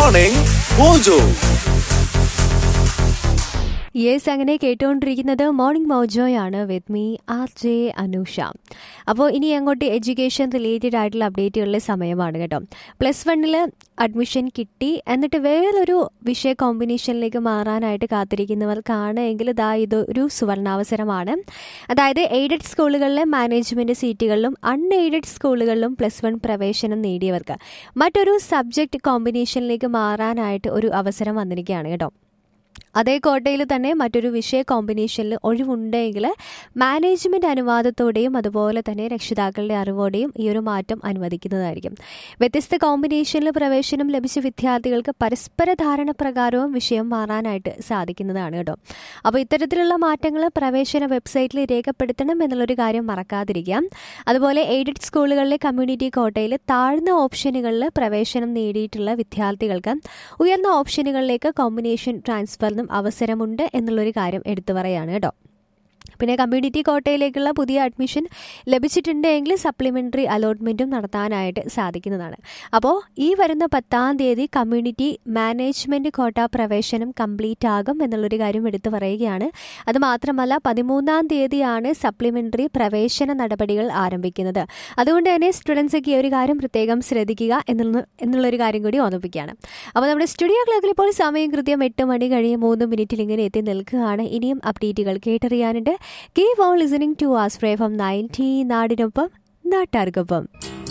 Morning Mojo. Yes അങ്ങനെ കേട്ടുകൊണ്ടിരിക്കുന്നത് morning മോജോയാണ് with me R J Anusha അപ്പോൾ ഇനി അങ്ങോട്ട് എഡ്യൂക്കേഷൻ റിലേറ്റഡ് ആയിട്ടുള്ള അപ്ഡേറ്റുകളുടെ സമയമാണ് കേട്ടോ പ്ലസ് വണ്ണിൽ അഡ്മിഷൻ കിട്ടി എന്നിട്ട് വേറൊരു വിഷയ കോമ്പിനേഷനിലേക്ക് മാറാനായിട്ട് കാത്തിരിക്കുന്നവർക്കാണ് എങ്കിൽ ഇതാ ഇത് ഒരു സുവർണാവസരമാണ് അതായത് എയ്ഡഡ് സ്കൂളുകളിലെ മാനേജ്മെൻറ്റ് സീറ്റുകളിലും അൺഎയ്ഡഡ് സ്കൂളുകളിലും പ്ലസ് വൺ പ്രവേശനം നേടിയവർക്ക് മറ്റൊരു സബ്ജക്റ്റ് കോമ്പിനേഷനിലേക്ക് മാറാനായിട്ട് ഒരു അവസരം വന്നിരിക്കുകയാണ് കേട്ടോ അതേ കോട്ടയിൽ തന്നെ മറ്റൊരു വിഷയ കോമ്പിനേഷനിൽ ഒഴിവുണ്ടെങ്കിൽ മാനേജ്മെൻറ്റ് അനുവാദത്തോടെയും അതുപോലെ തന്നെ രക്ഷിതാക്കളുടെ അറിവോടെയും ഈ ഒരു മാറ്റം അനുവദിക്കുന്നതായിരിക്കും വ്യത്യസ്ത കോമ്പിനേഷനിൽ പ്രവേശനം ലഭിച്ച വിദ്യാർത്ഥികൾക്ക് പരസ്പര ധാരണ പ്രകാരവും വിഷയം മാറാനായിട്ട് സാധിക്കുന്നതാണ് കേട്ടോ അപ്പോൾ ഇത്തരത്തിലുള്ള മാറ്റങ്ങൾ പ്രവേശന വെബ്സൈറ്റിൽ രേഖപ്പെടുത്തണം എന്നുള്ളൊരു കാര്യം മറക്കാതിരിക്കാം അതുപോലെ എയ്ഡഡ് സ്കൂളുകളിലെ കമ്മ്യൂണിറ്റി കോട്ടയിൽ താഴ്ന്ന ഓപ്ഷനുകളിൽ പ്രവേശനം നേടിയിട്ടുള്ള വിദ്യാർത്ഥികൾക്ക് ഉയർന്ന ഓപ്ഷനുകളിലേക്ക് കോമ്പിനേഷൻ ട്രാൻസ്ഫറിനും അവസരമുണ്ട് എന്നുള്ളൊരു കാര്യം എടുത്തു പറയാണ് കേട്ടോ പിന്നെ കമ്മ്യൂണിറ്റി കോട്ടയിലേക്കുള്ള പുതിയ അഡ്മിഷൻ ലഭിച്ചിട്ടുണ്ടെങ്കിൽ സപ്ലിമെൻ്ററി അലോട്ട്മെൻറ്റും നടത്താനായിട്ട് സാധിക്കുന്നതാണ് അപ്പോൾ ഈ വരുന്ന പത്താം തീയതി കമ്മ്യൂണിറ്റി മാനേജ്മെൻറ്റ് കോട്ട പ്രവേശനം കംപ്ലീറ്റ് ആകും എന്നുള്ളൊരു കാര്യം എടുത്തു പറയുകയാണ് അത് മാത്രമല്ല പതിമൂന്നാം തീയതിയാണ് സപ്ലിമെൻ്ററി പ്രവേശന നടപടികൾ ആരംഭിക്കുന്നത് അതുകൊണ്ട് തന്നെ സ്റ്റുഡൻസൊക്കെ ഈ ഒരു കാര്യം പ്രത്യേകം ശ്രദ്ധിക്കുക എന്നുള്ള എന്നുള്ളൊരു കാര്യം കൂടി ഓർമ്മിപ്പിക്കുകയാണ് അപ്പോൾ നമ്മുടെ സ്റ്റുഡിയോ ക്ലോക്കിൽ ഇപ്പോൾ സമയം കൃത്യം എട്ട് മണി കഴിഞ്ഞ് മൂന്ന് മിനിറ്റിൽ ഇങ്ങനെ എത്തി നിൽക്കുകയാണ് ഇനിയും അപ്ഡേറ്റുകൾ കേട്ടറിയാനുണ്ട് കീപ് ഓൺ ലിസണിംഗ് ടു ആസ്പ്രേ ഫ്രം നയൻറ്റി നാടിനൊപ്പം നാട്ടാർക്കൊപ്പം